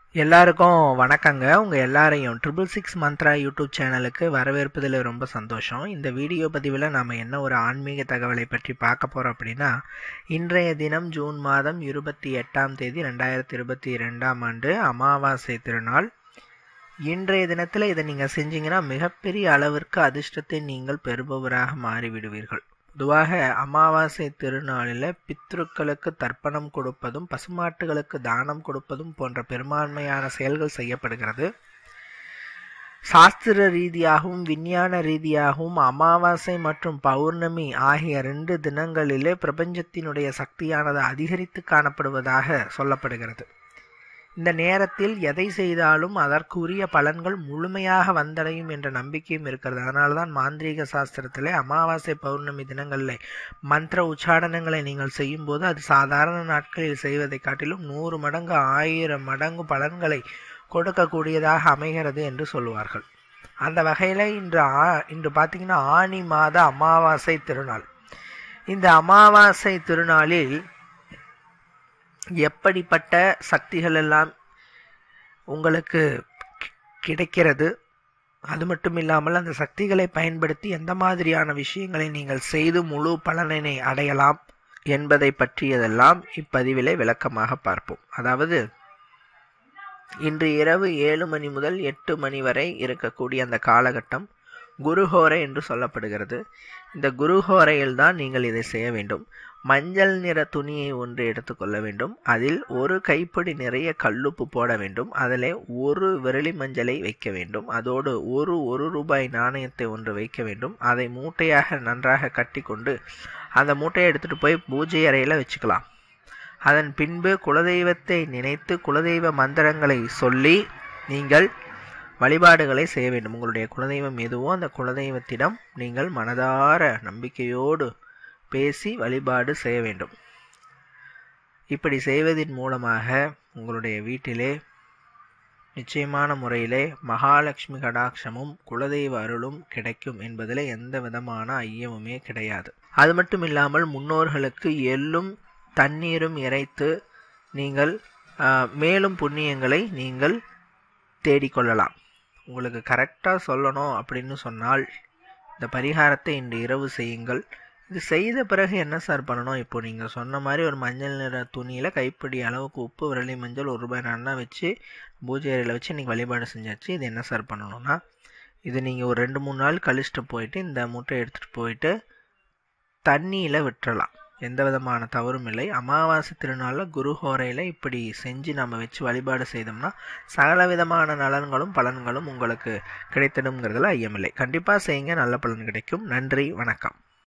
எல்லாருக்கும் வணக்கங்க உங்கள் எல்லாரையும் ட்ரிபிள் சிக்ஸ் மந்த்ரா யூடியூப் சேனலுக்கு வரவேற்பதில் ரொம்ப சந்தோஷம் இந்த வீடியோ பதிவில் நாம் என்ன ஒரு ஆன்மீக தகவலை பற்றி பார்க்க போகிறோம் அப்படின்னா இன்றைய தினம் ஜூன் மாதம் இருபத்தி எட்டாம் தேதி ரெண்டாயிரத்தி இருபத்தி ரெண்டாம் ஆண்டு அமாவாசை திருநாள் இன்றைய தினத்தில் இதை நீங்கள் செஞ்சீங்கன்னா மிகப்பெரிய அளவிற்கு அதிர்ஷ்டத்தை நீங்கள் பெறுபவராக மாறிவிடுவீர்கள் பொதுவாக அமாவாசை திருநாளில் பித்ருக்களுக்கு தர்ப்பணம் கொடுப்பதும் பசுமாட்டுகளுக்கு தானம் கொடுப்பதும் போன்ற பெரும்பான்மையான செயல்கள் செய்யப்படுகிறது சாஸ்திர ரீதியாகவும் விஞ்ஞான ரீதியாகவும் அமாவாசை மற்றும் பௌர்ணமி ஆகிய ரெண்டு தினங்களிலே பிரபஞ்சத்தினுடைய சக்தியானது அதிகரித்து காணப்படுவதாக சொல்லப்படுகிறது இந்த நேரத்தில் எதை செய்தாலும் அதற்குரிய பலன்கள் முழுமையாக வந்தடையும் என்ற நம்பிக்கையும் இருக்கிறது அதனால தான் மாந்திரீக சாஸ்திரத்திலே அமாவாசை பௌர்ணமி தினங்களில் மந்திர உச்சாடனங்களை நீங்கள் செய்யும்போது அது சாதாரண நாட்களில் செய்வதை காட்டிலும் நூறு மடங்கு ஆயிரம் மடங்கு பலன்களை கொடுக்கக்கூடியதாக அமைகிறது என்று சொல்லுவார்கள் அந்த வகையில் இன்று ஆ இன்று பார்த்தீங்கன்னா ஆனி மாத அமாவாசை திருநாள் இந்த அமாவாசை திருநாளில் எப்படிப்பட்ட சக்திகள் எல்லாம் உங்களுக்கு கிடைக்கிறது அது மட்டும் இல்லாமல் அந்த சக்திகளை பயன்படுத்தி எந்த மாதிரியான விஷயங்களை நீங்கள் செய்து முழு பலனினை அடையலாம் என்பதை பற்றியதெல்லாம் இப்பதிவிலே விளக்கமாக பார்ப்போம் அதாவது இன்று இரவு ஏழு மணி முதல் எட்டு மணி வரை இருக்கக்கூடிய அந்த காலகட்டம் குருஹோரை என்று சொல்லப்படுகிறது இந்த குருஹோரையில் தான் நீங்கள் இதை செய்ய வேண்டும் மஞ்சள் நிற துணியை ஒன்று எடுத்துக்கொள்ள வேண்டும் அதில் ஒரு கைப்பிடி நிறைய கல்லுப்பு போட வேண்டும் அதில் ஒரு விரலி மஞ்சளை வைக்க வேண்டும் அதோடு ஒரு ஒரு ரூபாய் நாணயத்தை ஒன்று வைக்க வேண்டும் அதை மூட்டையாக நன்றாக கட்டி கொண்டு அந்த மூட்டையை எடுத்துகிட்டு போய் பூஜை அறையில் வச்சுக்கலாம் அதன் பின்பு குலதெய்வத்தை நினைத்து குலதெய்வ மந்திரங்களை சொல்லி நீங்கள் வழிபாடுகளை செய்ய வேண்டும் உங்களுடைய குலதெய்வம் எதுவோ அந்த குலதெய்வத்திடம் நீங்கள் மனதார நம்பிக்கையோடு பேசி வழிபாடு செய்ய வேண்டும் இப்படி செய்வதன் மூலமாக உங்களுடைய வீட்டிலே நிச்சயமான முறையிலே மகாலட்சுமி கடாட்சமும் குலதெய்வ அருளும் கிடைக்கும் என்பதில் எந்த விதமான ஐயமுமே கிடையாது அது மட்டும் இல்லாமல் முன்னோர்களுக்கு எள்ளும் தண்ணீரும் இறைத்து நீங்கள் மேலும் புண்ணியங்களை நீங்கள் தேடிக்கொள்ளலாம் உங்களுக்கு கரெக்டாக சொல்லணும் அப்படின்னு சொன்னால் இந்த பரிகாரத்தை இன்று இரவு செய்யுங்கள் இது செய்த பிறகு என்ன சார் பண்ணணும் இப்போ நீங்கள் சொன்ன மாதிரி ஒரு மஞ்சள் நிற துணியில் கைப்பிடி அளவுக்கு உப்பு விரலி மஞ்சள் ஒரு ரூபாய் நல்லா வச்சு பூஜை அறையில் வச்சு நீங்கள் வழிபாடு செஞ்சாச்சு இது என்ன சார் பண்ணணும்னா இது நீங்கள் ஒரு ரெண்டு மூணு நாள் கழிச்சிட்டு போயிட்டு இந்த மூட்டை எடுத்துகிட்டு போயிட்டு தண்ணியில் விட்டுறலாம் எந்த விதமான தவறும் இல்லை அமாவாசை திருநாளில் குருஹோரையில் இப்படி செஞ்சு நம்ம வச்சு வழிபாடு செய்தோம்னா சகல விதமான நலன்களும் பலன்களும் உங்களுக்கு கிடைத்திடுங்கிறதுல ஐயமில்லை கண்டிப்பாக செய்யுங்க நல்ல பலன் கிடைக்கும் நன்றி வணக்கம்